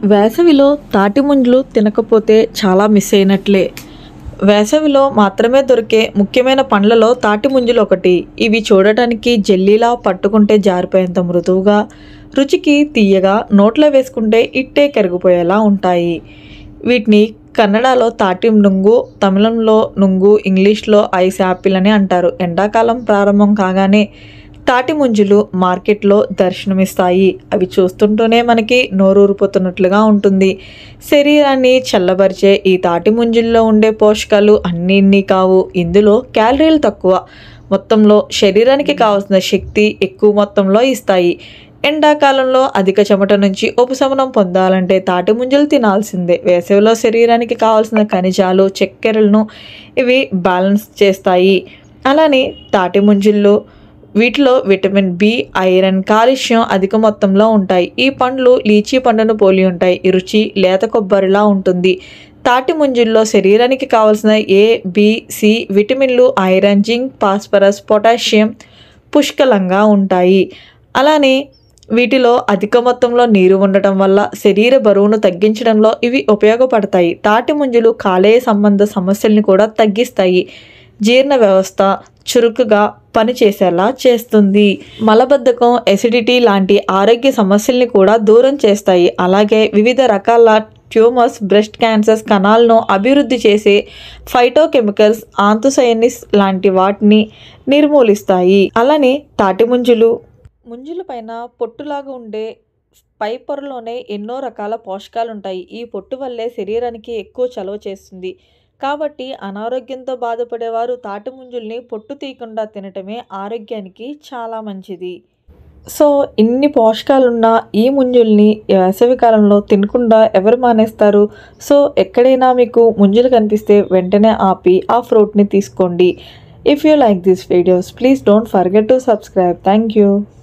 వేసవిలో తాటి ముంజలు తినకపోతే చాలా మిస్ అయినట్లే వేసవిలో మాత్రమే దొరికే ముఖ్యమైన పండ్లలో తాటి ముంజలు ఒకటి ఇవి చూడటానికి జెల్లీలా పట్టుకుంటే జారిపోయేంత మృదువుగా రుచికి తీయగా నోట్లో వేసుకుంటే ఇట్టే కరిగిపోయేలా ఉంటాయి వీటిని కన్నడలో తాటి నుంగు తమిళంలో నుంగు ఇంగ్లీష్లో ఐస్ యాపిల్ అని అంటారు ఎండాకాలం ప్రారంభం కాగానే తాటి ముంజులు మార్కెట్లో దర్శనమిస్తాయి అవి చూస్తుంటూనే మనకి నోరూరిపోతున్నట్లుగా ఉంటుంది శరీరాన్ని చల్లబరిచే ఈ తాటి ముంజుల్లో ఉండే పోషకాలు అన్నీ ఇన్ని కావు ఇందులో క్యాలరీలు తక్కువ మొత్తంలో శరీరానికి కావాల్సిన శక్తి ఎక్కువ మొత్తంలో ఇస్తాయి ఎండాకాలంలో అధిక చెమట నుంచి ఉపశమనం పొందాలంటే తాటి ముంజలు తినాల్సిందే వేసవిలో శరీరానికి కావాల్సిన ఖనిజాలు చక్కెరలను ఇవి బ్యాలెన్స్ చేస్తాయి అలానే తాటి ముంజల్లో వీటిలో విటమిన్ బి ఐరన్ కాల్షియం అధిక మొత్తంలో ఉంటాయి ఈ పండ్లు లీచీ పండును పోలి ఉంటాయి ఈ రుచి లేత కొబ్బరిలా ఉంటుంది తాటి ముంజుల్లో శరీరానికి కావలసిన ఏ బి సి విటమిన్లు ఐరన్ జింక్ ఫాస్ఫరస్ పొటాషియం పుష్కలంగా ఉంటాయి అలానే వీటిలో అధిక మొత్తంలో నీరు ఉండటం వల్ల శరీర బరువును తగ్గించడంలో ఇవి ఉపయోగపడతాయి తాటి ముంజలు కాలేయ సంబంధ సమస్యల్ని కూడా తగ్గిస్తాయి జీర్ణ వ్యవస్థ చురుకుగా పనిచేసేలా చేస్తుంది మలబద్ధకం ఎసిడిటీ లాంటి ఆరోగ్య సమస్యల్ని కూడా దూరం చేస్తాయి అలాగే వివిధ రకాల ట్యూమర్స్ బ్రెస్ట్ క్యాన్సర్స్ కణాలను అభివృద్ధి చేసే ఫైటోకెమికల్స్ ఆంతోసైనిస్ లాంటి వాటిని నిర్మూలిస్తాయి అలానే తాటి ముంజులు ముంజుల పైన పొట్టులాగా ఉండే పై పొరలోనే ఎన్నో రకాల పోషకాలు ఉంటాయి ఈ పొట్టు వల్లే శరీరానికి ఎక్కువ చలవ చేస్తుంది కాబట్టి అనారోగ్యంతో బాధపడేవారు తాటి ముంజుల్ని పొట్టు తీయకుండా తినటమే ఆరోగ్యానికి చాలా మంచిది సో ఇన్ని పోషకాలున్న ఈ ముంజుల్ని వేసవి కాలంలో తినకుండా ఎవరు మానేస్తారు సో ఎక్కడైనా మీకు ముంజులు కనిపిస్తే వెంటనే ఆపి ఆ ఫ్రూట్ని తీసుకోండి if you like this videos please don't forget to subscribe thank you